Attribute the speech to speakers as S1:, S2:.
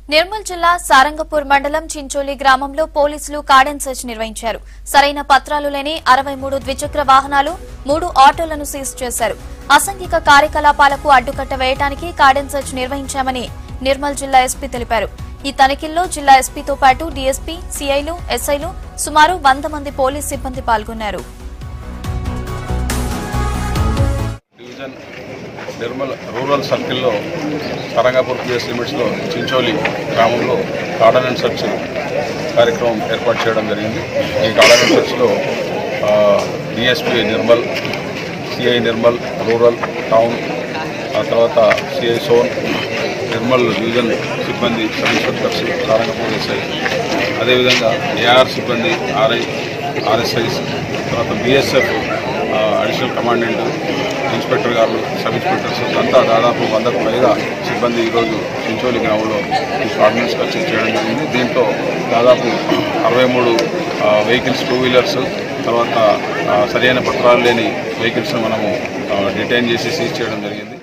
S1: నిర్మల్ జిల్లా సారంగపూర్ మండలం చించోలి గ్రామంలో పోలీసులు కార్డెన్ సెర్చ్ నిర్వహించారు సరైన పత్రాలు లేని అరవై మూడు ద్విచక్ర వాహనాలు మూడు ఆటోలను సీజ్ చేశారు అసంఘిక కార్యకలాపాలకు అడ్డుకట్ట వేయడానికి కార్డెన్ సెర్చ్ నిర్వహించామని నిర్మల్ జిల్లా ఎస్పీ తెలిపారు ఈ తనిఖీల్లో జిల్లా ఎస్పీతో పాటు డీఎస్పీ సీఐలు ఎస్ఐలు సుమారు వంద మంది పోలీస్ సిబ్బంది పాల్గొన్నారు
S2: డివిజన్ నిర్మల్ రూరల్ సర్కిల్లో సరంగాపూర్ పిఎస్ లిమిట్స్లో చించోలి గ్రామంలో గార్డెన్ అండ్ సర్చ్ కార్యక్రమం ఏర్పాటు చేయడం జరిగింది ఈ గార్డెన్ అండ్ సర్చ్లో DSP Nirmal CI Nirmal rural town ఆ తర్వాత సిఐ సోన్ నిర్మల్ డివిజన్ సిబ్బంది సబ్ ఇన్స్పెక్టర్స్ సారంగపూర్ ఎస్ఐ అదేవిధంగా ఏఆర్ సిబ్బంది ఆర్ఐ ఆర్ఎస్ఐస్ తర్వాత BSF additional commandant inspector garu sub inspectors అంతా దాదాపు వందకు పైగా సిబ్బంది ఈరోజు చించోలి గ్రామంలో ఈ ఆర్డినెన్స్ పర్చేజ్ చేయడం జరిగింది దీంట్లో దాదాపు అరవై మూడు వెహికల్స్ టూ వీలర్స్ తర్వాత ఆ, సరైన పత్రాలు లేని వెహికల్స్ను మనము డిటైన్ చేసి సీజ్ చేయడం జరిగింది